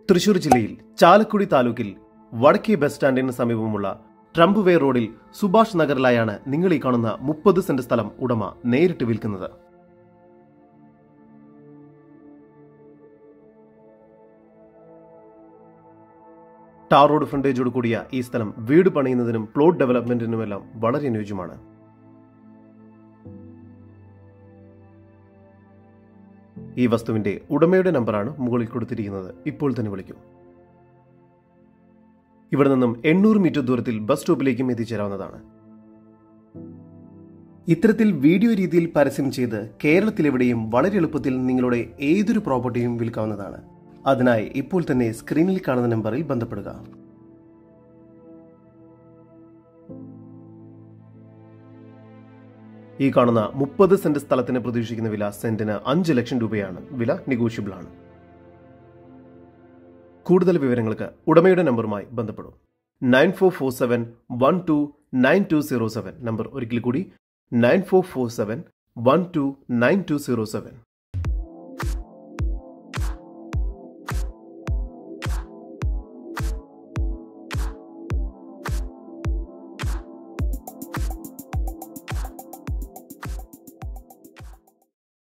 തൃശൂർ ജില്ലയിൽ ചാലക്കുടി താലൂക്കിൽ വടക്കേ ബസ് സ്റ്റാൻഡിന് സമീപമുള്ള ട്രംപ് വേ റോഡിൽ സുഭാഷ് നഗറിലായാണ് നിങ്ങൾ ഈ കാണുന്ന മുപ്പത് സെന്റ് സ്ഥലം ഉടമ നേരിട്ട് വിൽക്കുന്നത് ടാർ റോഡ് ഫ്രണ്ടേജോട് കൂടിയ ഈ സ്ഥലം വീട് പണിയുന്നതിനും പ്ലോട്ട് ഡെവലപ്മെന്റിനുമെല്ലാം വളരെ അനുയോജ്യമാണ് ഈ വസ്തുവിന്റെ ഉടമയുടെ നമ്പറാണ് മുകളിൽ കൊടുത്തിരിക്കുന്നത് ഇപ്പോൾ തന്നെ വിളിക്കൂ ഇവിടെ നിന്നും എണ്ണൂറ് മീറ്റർ ദൂരത്തിൽ ബസ് സ്റ്റോപ്പിലേക്കും എത്തിച്ചേരാവുന്നതാണ് ഇത്തരത്തിൽ വീഡിയോ രീതിയിൽ പരസ്യം ചെയ്ത് കേരളത്തിലെവിടെയും വളരെ എളുപ്പത്തിൽ നിങ്ങളുടെ ഏതൊരു പ്രോപ്പർട്ടിയും വിൽക്കാവുന്നതാണ് അതിനായി ഇപ്പോൾ തന്നെ സ്ക്രീനിൽ കാണുന്ന നമ്പറിൽ ബന്ധപ്പെടുക ഈ കാണുന്ന മുപ്പത് സെന്റ് സ്ഥലത്തിന് പ്രതീക്ഷിക്കുന്ന വില സെന്റിന് അഞ്ച് ലക്ഷം രൂപയാണ് വില നെഗോഷ്യബിൾ ആണ് കൂടുതൽ വിവരങ്ങൾക്ക് ഉടമയുടെ നമ്പറുമായി ബന്ധപ്പെടും nine four four seven one two nine two zero seven number ഒരിക്കൽ കൂടി nine four four seven one two nine two zero seven